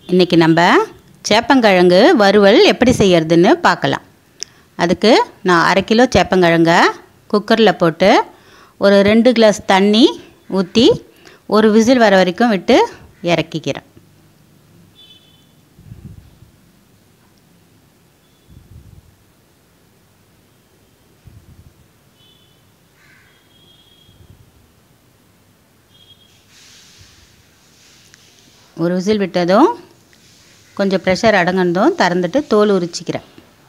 இன்றைக்கி நம்ம சேப்பங்கிழங்கு வறுவல் எப்படி செய்யறதுன்னு பார்க்கலாம் அதுக்கு நான் அரை கிலோ சேப்பங்கிழங்க குக்கரில் போட்டு ஒரு ரெண்டு கிளாஸ் தண்ணி ஊற்றி ஒரு விசில் வர வரைக்கும் விட்டு இறக்கிக்கிறேன் ஒரு விசில் விட்டதும் கொஞ்சம் ப்ரெஷர் அடங்கினதும் திறந்துட்டு தோல் உரிச்சிக்கிறேன்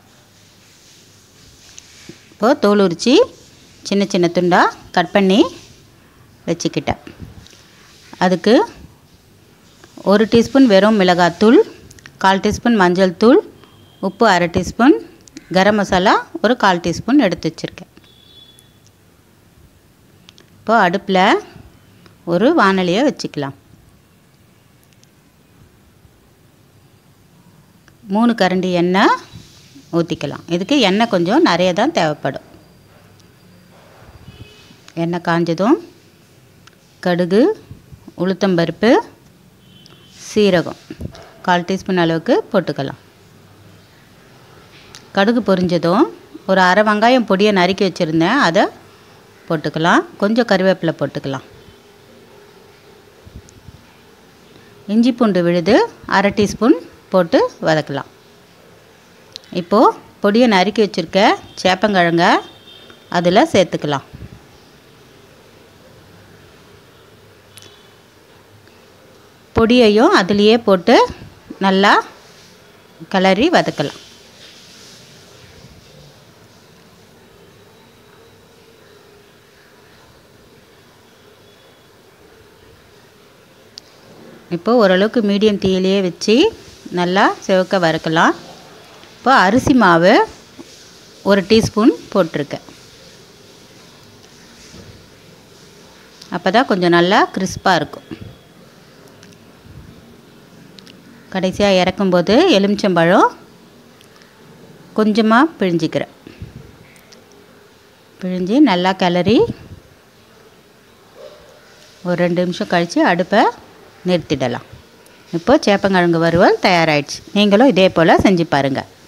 இப்போது தோல் உரித்து சின்ன சின்ன துண்டாக கட் பண்ணி வச்சுக்கிட்டேன் அதுக்கு ஒரு டீஸ்பூன் வெறும் மிளகாத்தூள் கால் டீஸ்பூன் மஞ்சள் தூள் உப்பு அரை டீஸ்பூன் கரம் மசாலா ஒரு கால் டீஸ்பூன் எடுத்து வச்சுருக்கேன் இப்போது அடுப்பில் ஒரு வானலியை வச்சுக்கலாம் மூணு கரண்டி எண்ணெய் ஊற்றிக்கலாம் இதுக்கு எண்ணெய் கொஞ்சம் நிறைய தான் தேவைப்படும் எண்ணெய் காஞ்சதும் கடுகு உளுத்தம்பருப்பு சீரகம் கால் டீஸ்பூன் அளவுக்கு போட்டுக்கலாம் கடுகு பொரிஞ்சதும் ஒரு அரை வெங்காயம் பொடியை நறுக்கி வச்சுருந்தேன் அதை போட்டுக்கலாம் கொஞ்சம் கருவேப்பிலை போட்டுக்கலாம் இஞ்சி பூண்டு விழுது அரை டீஸ்பூன் போட்டு வதக்கலாம் இப்போது பொடியை நறுக்கி வச்சுருக்க சேப்பங்கிழங்க அதில் சேர்த்துக்கலாம் பொடியையும் அதுலேயே போட்டு நல்லா கிளறி வதக்கலாம் இப்போ ஓரளவுக்கு மீடியம் தீயிலேயே வச்சு நல்லா சிவக்க வறுக்கலாம் இப்போ அரிசி மாவு ஒரு டீஸ்பூன் போட்டிருக்கேன் அப்போ தான் கொஞ்சம் நல்லா கிறிஸ்பாக இருக்கும் கடைசியாக இறக்கும்போது எலுமிச்சம்பழம் கொஞ்சமாக பிழிஞ்சிக்கிறேன் பிழிஞ்சு நல்லா கிளறி ஒரு ரெண்டு நிமிஷம் கழித்து அடுப்பை நிறுத்திடலாம் இப்போ சேப்பங்கிழங்கு வறுவல் தயாராகிடுச்சு நீங்களும் இதே போல் செஞ்சு பாருங்கள்